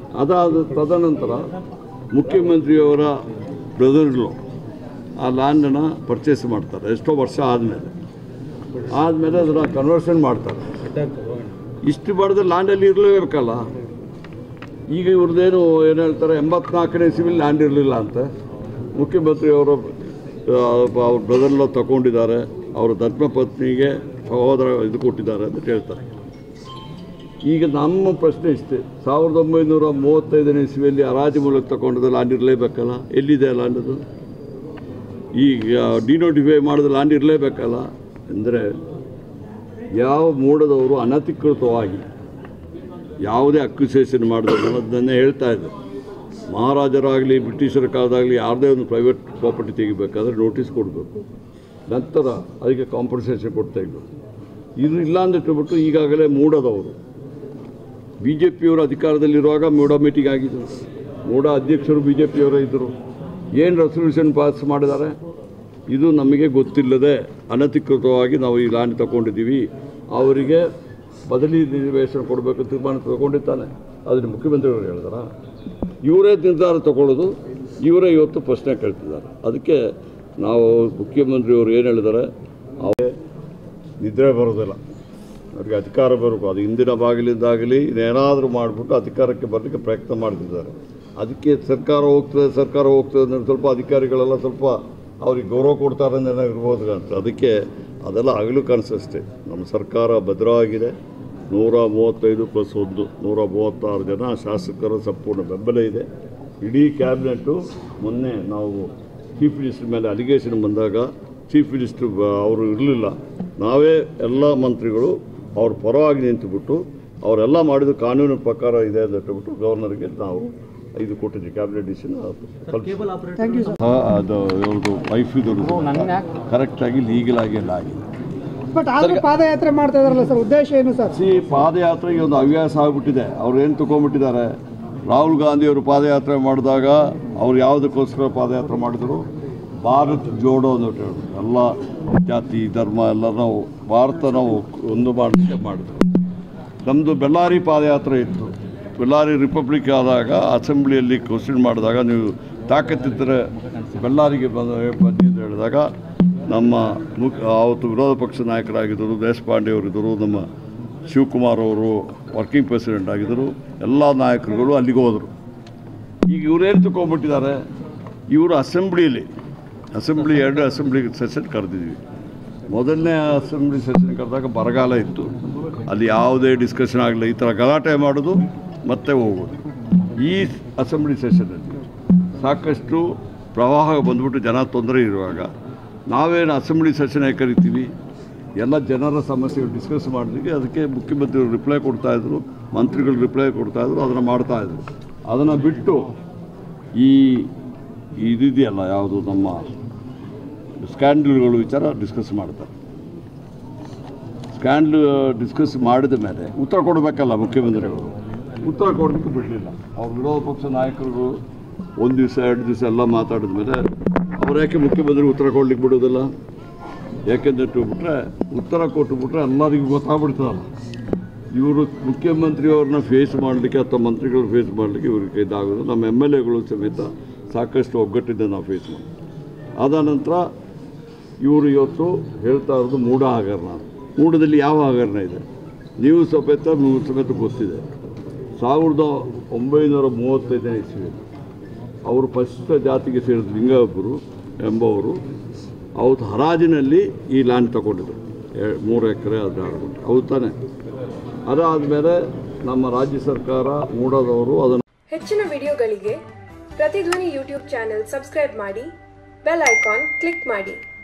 ಅದಾದ ತದನಂತರ ಮುಖ್ಯಮಂತ್ರಿಯವರ ಬ್ರದರ್ಗಳು ಆ ಲ್ಯಾಂಡನ್ನು ಪರ್ಚೇಸ್ ಮಾಡ್ತಾರೆ ಎಷ್ಟೋ ವರ್ಷ ಆದಮೇಲೆ ಆದಮೇಲೆ ಅದನ್ನು ಕನ್ವರ್ಷನ್ ಮಾಡ್ತಾರೆ ಇಷ್ಟು ಬಡ್ದು ಲ್ಯಾಂಡಲ್ಲಿ ಇರಲೇಬೇಕಲ್ಲ ಈಗ ಇವ್ರದ್ದೇನು ಏನು ಹೇಳ್ತಾರೆ ಎಂಬತ್ನಾಲ್ಕನೇ ಸಿವಿಲ್ ಲ್ಯಾಂಡ್ ಇರಲಿಲ್ಲ ಅಂತ ಮುಖ್ಯಮಂತ್ರಿಯವರು ಅವ್ರ ಬ್ರದರ್ಲ ತಗೊಂಡಿದ್ದಾರೆ ಅವರ ಧರ್ಮಪತ್ನಿಗೆ ಸಹೋದರ ಇದು ಕೊಟ್ಟಿದ್ದಾರೆ ಅಂತ ಹೇಳ್ತಾರೆ ಈಗ ನಮ್ಮ ಪ್ರಶ್ನೆ ಇಷ್ಟೇ ಸಾವಿರದ ಒಂಬೈನೂರ ಮೂವತ್ತೈದನೇ ಇಸ್ವಿಯಲ್ಲಿ ಹರಾಜು ಮೂಲಕ ತಗೊಂಡದ್ದು ಲ್ಯಾಂಡ್ ಇರಲೇಬೇಕಲ್ಲ ಎಲ್ಲಿದೆ ಲ್ಯಾಂಡ್ ಅದು ಈಗ ಡಿನೋಟಿಫೈ ಮಾಡಿದ ಲ್ಯಾಂಡ್ ಇರಲೇಬೇಕಲ್ಲ ಅಂದರೆ ಯಾವ ಮೂಡದವರು ಅನಧಿಕೃತವಾಗಿ ಯಾವುದೇ ಅಕ್ಯುಸೇಷನ್ ಮಾಡಿದ್ರು ಅದನ್ನೇ ಹೇಳ್ತಾ ಇದ್ದೆ ಮಹಾರಾಜರಾಗಲಿ ಬ್ರಿಟಿಷರ ಕಾಲದಾಗಲಿ ಯಾವುದೇ ಒಂದು ಪ್ರೈವೇಟ್ ಪ್ರಾಪರ್ಟಿ ತೆಗಿಬೇಕಾದ್ರೆ ನೋಟಿಸ್ ಕೊಡಬೇಕು ನಂತರ ಅದಕ್ಕೆ ಕಾಂಪನ್ಸೇಷನ್ ಕೊಡ್ತಾ ಇದ್ರು ಇದು ಇಲ್ಲ ಅಂದಿಟ್ಬಿಟ್ಟು ಈಗಾಗಲೇ ಮೂಡದವರು ಬಿ ಜೆ ಪಿಯವರು ಅಧಿಕಾರದಲ್ಲಿರುವಾಗ ಮೂಡ ಮೀಟಿಂಗ್ ಆಗಿದ್ದು ಮೂಡ ಅಧ್ಯಕ್ಷರು ಬಿ ಜೆ ಪಿಯವರೇ ಇದ್ದರು ಏನು ರೆಸಲ್ಯೂಷನ್ ಪಾಸ್ ಮಾಡಿದ್ದಾರೆ ಇದು ನಮಗೆ ಗೊತ್ತಿಲ್ಲದೆ ಅನಧಿಕೃತವಾಗಿ ನಾವು ಈ ಲ್ಯಾಂಡ್ ತಗೊಂಡಿದ್ದೀವಿ ಅವರಿಗೆ ಬದಲಿ ನಿವೇಶನ ಕೊಡಬೇಕು ತೀರ್ಮಾನ ತಗೊಂಡಿದ್ದಾನೆ ಅದನ್ನು ಮುಖ್ಯಮಂತ್ರಿಗಳು ಹೇಳಿದಾರ ಇವರೇ ನಿರ್ಧಾರ ತಗೊಳ್ಳೋದು ಇವರೇ ಇವತ್ತು ಪ್ರಶ್ನೆ ಕೇಳ್ತಿದ್ದಾರೆ ಅದಕ್ಕೆ ನಾವು ಮುಖ್ಯಮಂತ್ರಿಯವರು ಏನು ಹೇಳಿದ್ದಾರೆ ಅವೇ ನಿದ್ರೆ ಬರೋದಿಲ್ಲ ಅವರಿಗೆ ಅಧಿಕಾರ ಬರಬೇಕು ಅದು ಹಿಂದಿನ ಬಾಗಿಲಿಂದಾಗಲಿ ಇದೇನಾದರೂ ಮಾಡಿಬಿಟ್ಟು ಅಧಿಕಾರಕ್ಕೆ ಬರಲಿಕ್ಕೆ ಪ್ರಯತ್ನ ಮಾಡ್ತಿದ್ದಾರೆ ಅದಕ್ಕೆ ಸರ್ಕಾರ ಹೋಗ್ತದೆ ಸರ್ಕಾರ ಹೋಗ್ತದೆ ಅಂದ್ರೆ ಸ್ವಲ್ಪ ಅಧಿಕಾರಿಗಳೆಲ್ಲ ಸ್ವಲ್ಪ ಅವ್ರಿಗೆ ಗೌರವ ಕೊಡ್ತಾರೆ ಅಂತ ಇರ್ಬೋದು ಅಂತ ಅದಕ್ಕೆ ಅದೆಲ್ಲ ಆಗಲು ಕಾಣಿಸಷ್ಟೇ ನಮ್ಮ ಸರ್ಕಾರ ಭದ್ರವಾಗಿದೆ ನೂರ ಮೂವತ್ತೈದು ಪ್ಲಸ್ ಒಂದು ನೂರ ಮೂವತ್ತಾರು ಜನ ಶಾಸಕರ ಸಂಪೂರ್ಣ ಬೆಂಬಲ ಇದೆ ಇಡೀ ಕ್ಯಾಬಿನೆಟ್ಟು ಮೊನ್ನೆ ನಾವು ಚೀಫ್ ಮಿನಿಸ್ಟರ್ ಮೇಲೆ ಅಲಿಗೇಷನ್ ಬಂದಾಗ ಚೀಫ್ ಮಿನಿಸ್ಟರ್ ಅವರು ಇರಲಿಲ್ಲ ನಾವೇ ಎಲ್ಲ ಮಂತ್ರಿಗಳು ಅವ್ರ ಪರವಾಗಿ ನಿಂತುಬಿಟ್ಟು ಅವರೆಲ್ಲ ಮಾಡಿದ ಕಾನೂನು ಪ್ರಕಾರ ಇದೆ ಅಂತ ಹೇಳ್ಬಿಟ್ಟು ಗವರ್ನರ್ಗೆ ನಾವು ಇದು ಕೊಟ್ಟಿದ್ವಿ ಕ್ಯಾಬಿನೆಟ್ ಡಿಸಿಷನ್ ಅದು ಇವ್ರದ್ದು ವೈಫ್ ಇದು ಕರೆಕ್ಟಾಗಿ ಲೀಗಲ್ ಆಗಿ ಎಲ್ಲ ಆಗಿದೆ ಬಟ್ ಆದ್ರೂ ಪಾದಯಾತ್ರೆ ಮಾಡ್ತಾ ಇದಾರಲ್ಲ ಸರ್ ಉದ್ದೇಶ ಏನು ಸರ್ ಸಿ ಪಾದಯಾತ್ರೆಗೆ ಒಂದು ಹವ್ಯಾಸ ಆಗಿಬಿಟ್ಟಿದೆ ಅವ್ರು ಏನು ತಗೊಂಡ್ಬಿಟ್ಟಿದ್ದಾರೆ ರಾಹುಲ್ ಗಾಂಧಿಯವರು ಪಾದಯಾತ್ರೆ ಮಾಡಿದಾಗ ಅವ್ರು ಯಾವುದಕ್ಕೋಸ್ಕರ ಪಾದಯಾತ್ರೆ ಮಾಡಿದ್ರು ಭಾರತ್ ಜೋಡೋ ಅಂತ ಹೇಳಿದ್ರು ಎಲ್ಲ ಜಾತಿ ಧರ್ಮ ಎಲ್ಲ ನಾವು ಭಾರತ ನಾವು ಒಂದು ಮಾಡಲಿಕ್ಕೆ ಮಾಡಿದ್ರು ನಮ್ಮದು ಬೆಳ್ಳಾರಿ ಪಾದಯಾತ್ರೆ ಇತ್ತು ಬೆಳ್ಳಾರಿ ರಿಪಬ್ಲಿಕ್ ಆದಾಗ ಅಸೆಂಬ್ಲಿಯಲ್ಲಿ ಕ್ವಶನ್ ಮಾಡಿದಾಗ ನೀವು ತಾಕತ್ತಿದ್ದರೆ ಬೆಳ್ಳಾರಿಗೆ ಬಂದ ಬನ್ನಿ ಅಂತ ಹೇಳಿದಾಗ ನಮ್ಮ ಮುಖ ಆವತ್ತು ವಿರೋಧ ಪಕ್ಷ ನಾಯಕರಾಗಿದ್ದರು ದೇಶಪಾಂಡೆ ಅವರಿದ್ದರು ನಮ್ಮ ಶಿವಕುಮಾರ್ ಅವರು ವರ್ಕಿಂಗ್ ಪ್ರೆಸಿಡೆಂಟ್ ಆಗಿದ್ದರು ಎಲ್ಲ ನಾಯಕರುಗಳು ಅಲ್ಲಿಗೆ ಹೋದರು ಈಗ ಇವರೇನು ತಗೊಂಡ್ಬಿಟ್ಟಿದ್ದಾರೆ ಇವರು ಅಸೆಂಬ್ಲಿಯಲ್ಲಿ ಅಸೆಂಬ್ಲಿ ಎರಡು ಅಸೆಂಬ್ಲಿ ಸೆಷನ್ ಕರೆದಿದ್ವಿ ಮೊದಲನೇ ಅಸೆಂಬ್ಲಿ ಸೆಷನ್ ಕರೆದಾಗ ಬರಗಾಲ ಇತ್ತು ಅಲ್ಲಿ ಯಾವುದೇ ಡಿಸ್ಕಷನ್ ಆಗಲಿಲ್ಲ ಈ ಥರ ಗಲಾಟೆ ಮಾಡೋದು ಮತ್ತೆ ಹೋಗೋದು ಈ ಅಸೆಂಬ್ಲಿ ಸೆಷನಲ್ಲಿ ಸಾಕಷ್ಟು ಪ್ರವಾಹ ಬಂದ್ಬಿಟ್ಟು ಜನ ತೊಂದರೆ ಇರುವಾಗ ನಾವೇನು ಅಸೆಂಬ್ಲಿ ಸೆಷನ್ ಕರಿತೀವಿ ಎಲ್ಲ ಜನರ ಸಮಸ್ಯೆಗಳು ಡಿಸ್ಕಸ್ ಮಾಡೋದಕ್ಕೆ ಅದಕ್ಕೆ ಮುಖ್ಯಮಂತ್ರಿಗಳು ರಿಪ್ಲೈ ಕೊಡ್ತಾಯಿದ್ರು ಮಂತ್ರಿಗಳು ರಿಪ್ಲೈ ಕೊಡ್ತಾಯಿದ್ರು ಅದನ್ನು ಮಾಡ್ತಾಯಿದ್ರು ಅದನ್ನು ಬಿಟ್ಟು ಈ ಇದಿದೆಯಲ್ಲ ಯಾವುದು ನಮ್ಮ ಸ್ಕ್ಯಾಂಡಲ್ಗಳು ವಿಚಾರ ಡಿಸ್ಕಸ್ ಮಾಡ್ತಾರೆ ಸ್ಕ್ಯಾಂಡಲ್ ಡಿಸ್ಕಸ್ ಮಾಡಿದ ಮೇಲೆ ಉತ್ತರ ಕೊಡಬೇಕಲ್ಲ ಮುಖ್ಯಮಂತ್ರಿಗಳು ಉತ್ತರ ಕೊಡೋದಕ್ಕೆ ಬಿಡಲಿಲ್ಲ ಅವ್ರ ವಿರೋಧ ಪಕ್ಷ ನಾಯಕರು ಒಂದು ದಿವಸ ಎರಡು ದಿವಸ ಎಲ್ಲ ಮಾತಾಡಿದ ಮೇಲೆ ಅವ್ರು ಯಾಕೆ ಮುಖ್ಯಮಂತ್ರಿ ಉತ್ತರ ಕೊಡ್ಲಿಕ್ಕೆ ಬಿಡೋದಿಲ್ಲ ಯಾಕೆಂದ್ರೆ ಬಿಟ್ರೆ ಉತ್ತರ ಕೊಟ್ಟುಬಿಟ್ರೆ ಎಲ್ಲರಿಗೂ ಗೊತ್ತಾಗ್ಬಿಡ್ತದಲ್ಲ ಇವರು ಮುಖ್ಯಮಂತ್ರಿಯವ್ರನ್ನ ಫೇಸ್ ಮಾಡಲಿಕ್ಕೆ ಅಥವಾ ಮಂತ್ರಿಗಳು ಫೇಸ್ ಮಾಡಲಿಕ್ಕೆ ಇವ್ರಿಗೆ ಇದಾಗೋದು ನಮ್ಮ ಎಮ್ ಎಲ್ ಎಗಳು ಸಮೇತ ಸಾಕಷ್ಟು ಒಗ್ಗಟ್ಟಿಂದ ನಾವು ಫೇಸ್ ಮಾಡಿ ಆದ ನಂತರ ಇವರು ಇವತ್ತು ಹೇಳ್ತಾ ಇರೋದು ಮೂಢ ಹಗರಣ ಮೂಢದಲ್ಲಿ ಯಾವ ಹಗರಣ ಇದೆ ನೀವು ಸಮೇತ ನೀವು ಸಮೇತ ಗೊತ್ತಿದೆ ಸಾವಿರದ ಒಂಬೈನೂರ ಮೂವತ್ತೈದನೇ ಇಸ್ವಿ ಅವರು ಫಸ್ಟ್ ಜಾತಿಗೆ ಸೇರಿದ ಲಿಂಗಬ್ಬರು ಎಂಬವರು ಅವತ್ತು ಹರಾಜಿನಲ್ಲಿ ಈ ಲ್ಯಾಂಡ್ ತಗೊಂಡಿದ್ರು ಎ- ಮೂರು ಎಕರೆ ಹದಿನಾರು ಗುಂಟೆ ಹೌದು ತಾನೆ ಅದಾದಮೇಲೆ ನಮ್ಮ ರಾಜ್ಯ ಸರ್ಕಾರ ಮೂಡದವರು ಅದನ್ನು ಹೆಚ್ಚಿನ ವಿಡಿಯೋಗಳಿಗೆ ಪ್ರತಿಧ್ವನಿ ಯೂಟ್ಯೂಬ್ ಚಾನೆಲ್ ಸಬ್ಸ್ಕ್ರೈಬ್ ಮಾಡಿ ಬೆಲ್ ಐಕಾನ್ ಕ್ಲಿಕ್ ಮಾಡಿ